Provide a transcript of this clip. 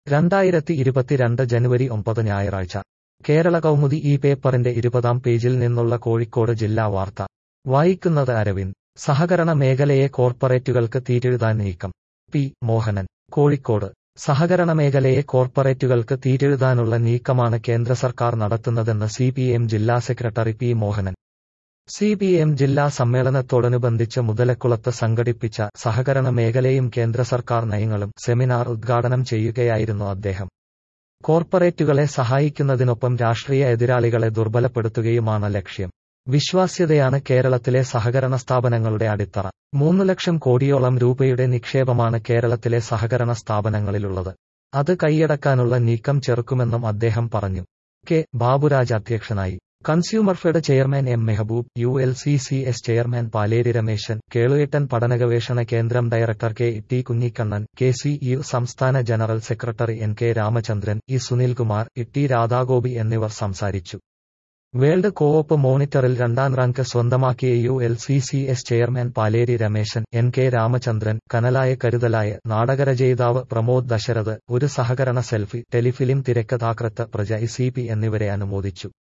രണ്ടായിരത്തി ഇരുപത്തിരണ്ട് ജനുവരി ഒമ്പത് ഞായറാഴ്ച കേരള കൗമുദി ഈ പേപ്പറിന്റെ ഇരുപതാം പേജിൽ നിന്നുള്ള കോഴിക്കോട് ജില്ലാ വാർത്ത വായിക്കുന്നത് അരവിന്ദ് സഹകരണ മേഖലയെ കോർപ്പറേറ്റുകൾക്ക് തീരെഴുതാൻ നീക്കം പി മോഹനൻ കോഴിക്കോട് സഹകരണ മേഖലയെ കോർപ്പറേറ്റുകൾക്ക് തീരെഴുതാനുള്ള നീക്കമാണ് കേന്ദ്ര സർക്കാർ നടത്തുന്നതെന്ന് സി പി എം ജില്ലാ secretary P Mohanan C P M ജില്ലാ സമ്മേളനത്തോടനുബന്ധിച്ച് മുതലക്കുളത്ത് സംഘടിപ്പിച്ച സഹകരണ മേഖലയും കേന്ദ്ര സർക്കാർ നയങ്ങളും സെമിനാർ ഉദ്ഘാടനം ചെയ്യുകയായിരുന്നു അദ്ദേഹം കോർപ്പറേറ്റുകളെ സഹായിക്കുന്നതിനൊപ്പം രാഷ്ട്രീയ എതിരാളികളെ ദുർബലപ്പെടുത്തുകയുമാണ് ലക്ഷ്യം വിശ്വാസ്യതയാണ് കേരളത്തിലെ സഹകരണ സ്ഥാപനങ്ങളുടെ അടിത്തറ മൂന്നു ലക്ഷം കോടിയോളം രൂപയുടെ നിക്ഷേപമാണ് കേരളത്തിലെ സഹകരണ സ്ഥാപനങ്ങളിലുള്ളത് അത് കൈയടക്കാനുള്ള നീക്കം ചെറുക്കുമെന്നും അദ്ദേഹം പറഞ്ഞു കെ ബാബുരാജ് അധ്യക്ഷനായി consumer fed chairman M Mehboob U L C C S chairman Paleri Rameshan കേളുയേട്ടൻ പഠനഗവേഷണ കേന്ദ്രം director K T Kunhikannan K C U സംസ്ഥാന general secretary N K Ramachandran E Sunilkumar E T Radhagopi എന്നിവർ സംസാരിച്ചു വേൾഡ് കോഓപ്പ് മോണിറ്ററിൽ രണ്ടാം റാങ്ക് സ്വന്തമാക്കിയ U L C C S chairman Paleri Rameshan N K Ramachandran കനലായ കരുതലായ നാടകരചയിതാവ് പ്രമോദ് ദശരഥ് ഒരു സഹകരണ സെൽഫി ടെലിഫിലിം തിരക്കഥാകൃത്ത് പ്രജ സി പി എന്നിവരെ അനുമോദിച്ചു